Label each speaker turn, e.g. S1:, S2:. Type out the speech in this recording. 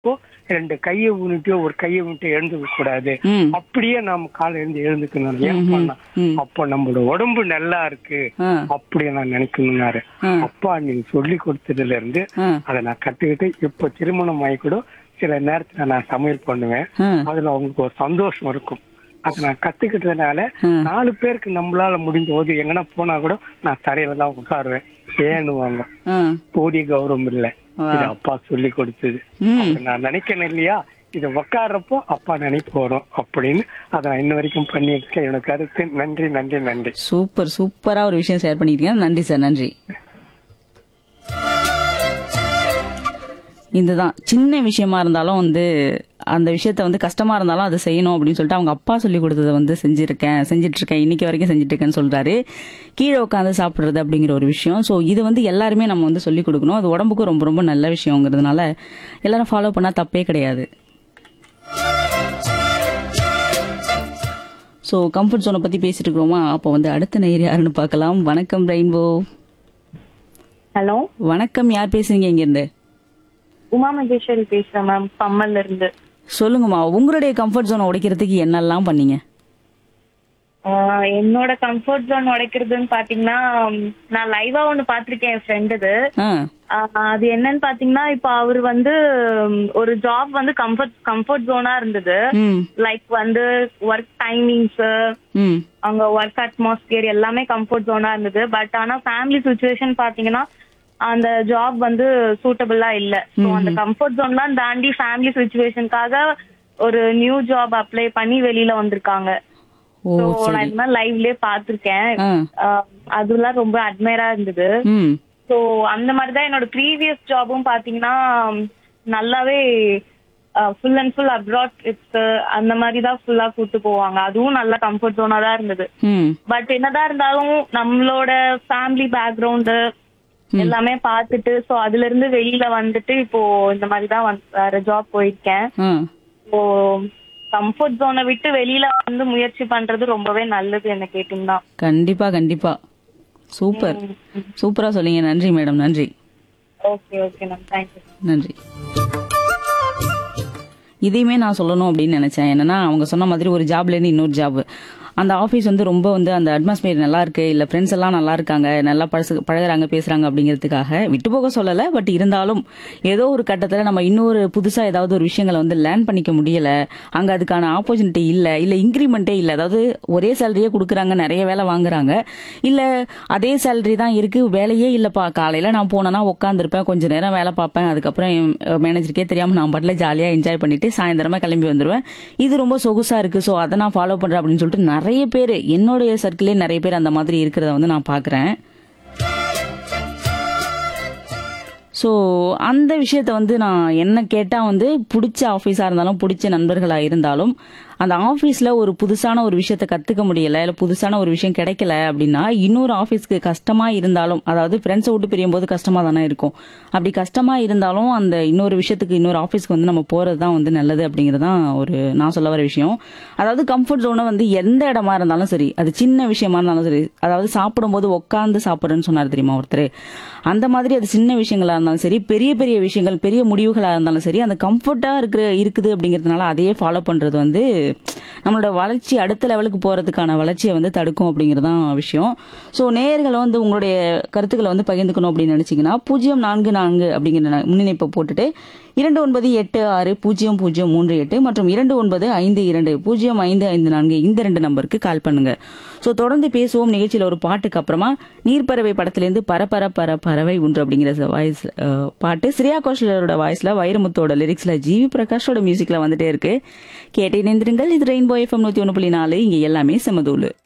S1: இப்போ ரெண்டு கையை ஊனிட்டு ஒரு கையை விட்டு எழுந்துக்க கூடாது
S2: ம்
S1: அப்படியே நாம காலை எழுந்து எழுந்துக்கணும் ஏன்
S2: ம்ஹும்.
S1: பண்ணா
S2: ம்.
S1: அப்போ நம்மளோட உடம்பு நல்லா இருக்கு
S2: ஆ
S1: அப்படி நான் நினைக்கணும்னாரு
S2: ஆ.
S1: அப்பா நீங்க சொல்லி கொடுத்ததுல இருந்து
S2: ஆ
S1: அதை நான் கத்துக்கிட்டு இப்போ திருமணம் ஆகி கூட சில நேரத்துல நான் சமையல் பண்ணுவேன்
S2: ஆ
S1: அதுல அவங்களுக்கு ஒரு சந்தோஷம் இருக்கும் அதை நான் கத்துக்கிட்டதுனால
S2: ஆ.
S1: நாலு பேருக்கு நம்மளால முடிஞ்ச போது எங்கன்னா போனா கூட நான் தரையில தான் உட்காருவேன் ஏன்னுவாங்க
S2: ஆ
S1: போதிய கௌரவம் இல்ல
S2: ஆ.
S1: இது அப்பா சொல்லி கொடுத்தது
S2: ம்
S1: அப்ப நான் நினைக்கிறேன் இல்லையா இது உட்கார்றப்போ அப்பா நினைப்பு வரும் அப்படின்னு அதை நான் இன்ன வரைக்கும் பண்ணியிருக்கேன் என்னோட கருத்து நன்றி நன்றி நன்றி
S2: சூப்பர் சூப்பரா ஒரு விஷயம் ஷேர் பண்ணிருக்கீங்க நன்றி சார் நன்றி இதுதான் சின்ன விஷயமா இருந்தாலும் வந்து அந்த விஷயத்த வந்து கஷ்டமா இருந்தாலும் அதை செய்யணும் அப்படின்னு சொல்லிட்டு அவங்க அப்பா சொல்லி கொடுத்ததை வந்து செஞ்சிருக்கேன் செஞ்சுட்டு இருக்கேன் இன்னைக்கு வரைக்கும் செஞ்சுட்டு இருக்கேன்னு சொல்றாரு கீழே உட்காந்து சாப்பிடுறது அப்படிங்கிற ஒரு விஷயம் ஸோ இது வந்து எல்லாருமே நம்ம வந்து சொல்லி கொடுக்கணும் அது உடம்புக்கு ரொம்ப ரொம்ப நல்ல விஷயங்கிறதுனால எல்லாரும் ஃபாலோ பண்ணா தப்பே கிடையாது ஸோ கம்ஃபர்ட் ஜோனை பத்தி பேசிட்டு இருக்கிறோமா அப்போ வந்து அடுத்த நேயர் யாருன்னு பார்க்கலாம் வணக்கம் ரெயின்போ
S3: ஹலோ
S2: வணக்கம் யார் பேசுறீங்க இங்க இருந்து
S3: உமா மகேஸ்வரி பேசுறேன் மேம் பம்மல்ல இருந்து
S2: சொல்லுங்கம்மா உங்களுடைய கம்ஃபர்ட் ஜோனை உடைக்கிறதுக்கு என்னெல்லாம் பண்ணீங்க
S3: ஆஹ் என்னோட கம்ஃபர்ட் ஜோன் உடைக்கிறதுன்னு பாத்தீங்கன்னா உம், நான் லைவா ஒண்ணு பாத்திருக்கேன் என் ஃப்ரெண்டுது
S2: ஆ
S3: அது என்னன்னு பாத்தீங்கன்னா இப்ப அவர் வந்து உம், ஒரு ஜாப் வந்து கம்ஃபர்ட் கம்ஃபர்ட் ஜோனா இருந்தது
S2: ம்
S3: லைக் வந்து ஒர்க் டைமிங்ஸ்
S2: ம்
S3: அங்க ஒர்க் அட்மாஸ்பியர் எல்லாமே கம்ஃபர்ட் ஜோனா இருந்தது பட் ஆனா ஃபேமிலி சுச்சுவேஷன் பாத்தீங்கன்னா அந்த ஜாப் வந்து சூட்டபிளா இல்ல ஸோ அந்த கம்ஃபர்ட் ஜோன்லாம் தாண்டி ஃபேமிலி சுச்சுவேஷனுக்காக ஒரு நியூ ஜாப் அப்ளை பண்ணி வெளியில வந்திருக்காங்க
S2: ஓ
S3: ஸோ நான்
S2: சரி
S3: இந்த மாதிரி லைவ்லயே பாத்திருக்கேன்
S2: ஆ
S3: ஆஹ் அதெல்லாம் ரொம்ப அட்மைரா இருந்தது
S2: ம்
S3: ஸோ அந்த மாதிரி தான் என்னோட ப்ரீவியஸ் ஜாபும் பாத்தீங்கன்னா நல்லாவே full and full abroad trips அந்த மாதிரி தான் ஃபுல்லா கூட்டு போவாங்க அதுவும் நல்ல கம்ஃபர்ட் ஜோனா தான் இருந்தது
S2: ம்
S3: பட் என்னதான் இருந்தாலும் நம்மளோட ஃபேமிலி பேக்ரவுண்டு எல்லாமே பார்த்துட்டு சோ அதுல இருந்து வெளியில வந்துட்டு இப்போ இந்த மாதிரி தான் வந்து- வேற ஜாப் போயிருக்கேன்
S2: ஆ
S3: ஸோ கம்ஃபர்ட் ஜோனை விட்டு வெளியில வந்து முயற்சி பண்றது ரொம்பவே நல்லது என்ன கேட்டீங்கன்னா
S2: கண்டிப்பா கண்டிப்பா சூப்பர் சூப்பரா சொல்லிங்க நன்றி மேடம் நன்றி
S3: ஓகே ஓகே மேம் தேங்க்யூ
S2: நன்றி இதையுமே நான் சொல்லணும் அப்படின்னு நினைச்சேன் என்னன்னா அவங்க சொன்ன மாதிரி ஒரு ஜாப்ல இருந்து இன்னொரு ஜாப் அந்த ஆஃபீஸ் வந்து ரொம்ப வந்து அந்த அட்மாஸ்பியர் நல்லா இருக்கு இல்ல ஃப்ரெண்ட்ஸ் எல்லாம் நல்லா இருக்காங்க நல்லா பழசு பழகுறாங்க பேசுறாங்க அப்படிங்கிறதுக்காக விட்டு போக சொல்லல பட் இருந்தாலும் ஏதோ ஒரு கட்டத்துல நம்ம இன்னொரு புதுசா ஏதாவது ஒரு விஷயங்களை வந்து லேர்ன் பண்ணிக்க முடியல அங்க அதுக்கான ஆப்பர்ச்சுனிட்டி இல்ல இல்ல இன்க்ரிமெண்ட்டே இல்ல அதாவது ஒரே சேலரியே கொடுக்குறாங்க நிறைய வேலை வாங்குறாங்க இல்ல அதே சேலரி தான் இருக்கு வேலையே இல்லப்பா காலையில நான் போனேன்னா உட்காந்துருப்பேன் கொஞ்ச நேரம் வேலை பார்ப்பேன் அதுக்கப்புறம் என் மேனேஜருக்கே தெரியாம நான் பாட்டில் ஜாலியா என்ஜாய் பண்ணிட்டு சாயந்தரமா கிளம்பி வந்துருவேன் இது ரொம்ப சொகுசா இருக்கு ஸோ அதை நான் ஃபாலோ பண்றேன் அப்படின்னு சொல்லிட்டு நிறைய பேர் என்னுடைய சர்க்கிளே நிறைய பேர் அந்த மாதிரி இருக்கிறத வந்து நான் பாக்குறேன் ஸோ அந்த விஷயத்த வந்து நான் என்ன கேட்டால் வந்து பிடிச்ச ஆஃபீஸாக இருந்தாலும் பிடிச்ச நண்பர்களாக இருந்தாலும் அந்த ஆஃபீஸில் ஒரு புதுசான ஒரு விஷயத்த கற்றுக்க முடியல இல்லை புதுசான ஒரு விஷயம் கிடைக்கல அப்படின்னா இன்னொரு ஆஃபீஸ்க்கு கஷ்டமாக இருந்தாலும் அதாவது ஃப்ரெண்ட்ஸை விட்டு பிரியும் போது கஷ்டமாக தானே இருக்கும் அப்படி கஷ்டமாக இருந்தாலும் அந்த இன்னொரு விஷயத்துக்கு இன்னொரு ஆஃபீஸ்க்கு வந்து நம்ம போகிறது தான் வந்து நல்லது அப்படிங்கிறது தான் ஒரு நான் சொல்ல வர விஷயம் அதாவது கம்ஃபர்ட் ஜோனை வந்து எந்த இடமா இருந்தாலும் சரி அது சின்ன விஷயமா இருந்தாலும் சரி அதாவது சாப்பிடும்போது உட்காந்து சாப்பிட்றேன்னு சொன்னார் தெரியுமா ஒருத்தர் அந்த மாதிரி அது சின்ன விஷயங்களா இருந்தாலும் சரி பெரிய பெரிய விஷயங்கள் பெரிய முடிவுகளா இருந்தாலும் சரி அந்த கம்ஃபர்ட்டா இருக்கிற இருக்குது அப்படிங்கிறதுனால அதையே ஃபாலோ பண்றது வந்து நம்மளோட வளர்ச்சி அடுத்த லெவலுக்கு போறதுக்கான வளர்ச்சியை வந்து தடுக்கும் அப்படிங்கறதுதான் விஷயம் ஸோ நேயர்களை வந்து உங்களுடைய கருத்துக்களை வந்து பகிர்ந்துக்கணும் அப்படின்னு நினைச்சீங்கன்னா பூஜ்ஜியம் நான்கு நான்கு அப்படிங்கிற முன்னிணைப்பை போட்டுட்டு இரண்டு ஒன்பது எட்டு ஆறு பூஜ்ஜியம் பூஜ்ஜியம் மூன்று எட்டு மற்றும் இரண்டு ஒன்பது ஐந்து இரண்டு பூஜ்ஜியம் ஐந்து ஐந்து நான்கு இந்த ரெண்டு நம்பருக்கு கால் பண்ணுங்க ஸோ தொடர்ந்து பேசுவோம் நிகழ்ச்சியில் ஒரு பாட்டுக்கு அப்புறமா நீர்ப்பறவை படத்திலேருந்து பரபர பர பறவை ஒன்று அப்படிங்கிற வாய்ஸ் பாட்டு ஸ்ரேயா கோஷலரோட வாய்ஸ்ல வைரமுத்தோட லிரிக்ஸ்ல ஜிவி பிரகாஷோட மியூசிக்ல வந்துட்டே இருக்கு கேட்டு இணைந்திருங்கள் இது ரெயின்போ எஃப்எம் நூத்தி ஒன்று புள்ளி நாலு இங்க எல்லாமே செமதூளு